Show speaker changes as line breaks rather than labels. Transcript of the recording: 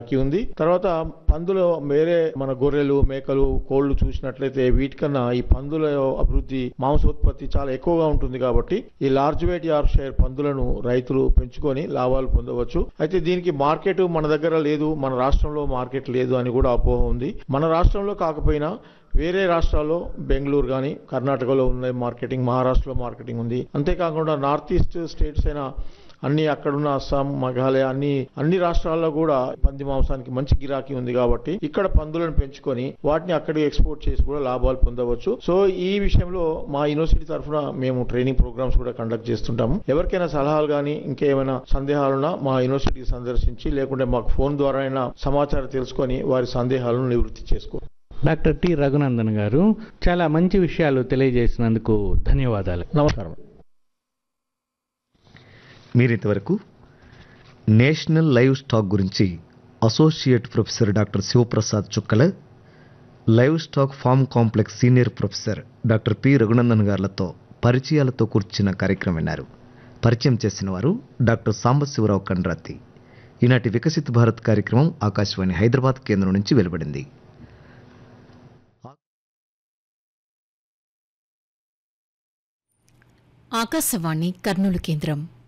కి ఉంది తర్వాత పందులు వేరే మన గొర్రెలు మేకలు కోళ్లు చూసినట్లయితే వీటికన్నా ఈ పందుల అభివృద్ధి మాంసోత్పత్తి చాలా ఎక్కువగా ఉంటుంది కాబట్టి ఈ లార్జ్ వెయిట్ యార్ షైర్ పందులను రైతులు పెంచుకొని లాభాలు పొందవచ్చు అయితే దీనికి మార్కెట్ మన దగ్గర లేదు మన రాష్ట్రంలో మార్కెట్ లేదు అని కూడా అపోహ ఉంది మన రాష్ట్రంలో కాకపోయినా వేరే రాష్ట్రాల్లో బెంగళూరు కానీ కర్ణాటకలో ఉన్న మార్కెటింగ్ మహారాష్ట్రలో మార్కెటింగ్ ఉంది అంతేకాకుండా నార్త్ ఈస్ట్ స్టేట్స్ అయినా అన్ని అక్కడున్న అస్సాం మేఘాలయ అన్ని అన్ని రాష్ట్రాల్లో కూడా పంది మాంసానికి మంచి గిరాకీ ఉంది కాబట్టి ఇక్కడ పందులను పెంచుకొని వాటిని అక్కడికి ఎక్స్పోర్ట్ చేసి కూడా లాభాలు పొందవచ్చు సో ఈ విషయంలో మా యూనివర్సిటీ తరఫున మేము ట్రైనింగ్ ప్రోగ్రామ్స్ కూడా కండక్ట్ చేస్తుంటాము ఎవరికైనా సలహాలు కానీ ఇంకేమైనా సందేహాలున్నా మా యూనివర్సిటీకి సందర్శించి లేకుంటే మాకు ఫోన్ ద్వారా అయినా సమాచారం తెలుసుకొని వారి సందేహాలను నివృత్తి చేసుకో
డాక్టర్ టి రఘునందన్ గారు చాలా మంచి విషయాలు తెలియజేసినందుకు ధన్యవాదాలు
నమస్కారం
మీరింతవరకు నేషనల్ లైవ్ స్టాక్ గురించి associate professor doctor Shivaprasad Chukkala live stock farm complex senior professor doctor P Raghunandan గారులతో పరిచయాలతో కూర్చున్న కార్యక్రమం విన్నారు పరిచయం చేసిన వారు డాక్టర్ సాంబశివరావు కండ్రాతి ఈనాటి వికసిత్ భారత్ కార్యక్రమం ఆకాశవాణి హైదరాబాద్ కేంద్రం నుంచి వెలువడింది
ఆకాశవాణి కర్నూలు కేంద్రం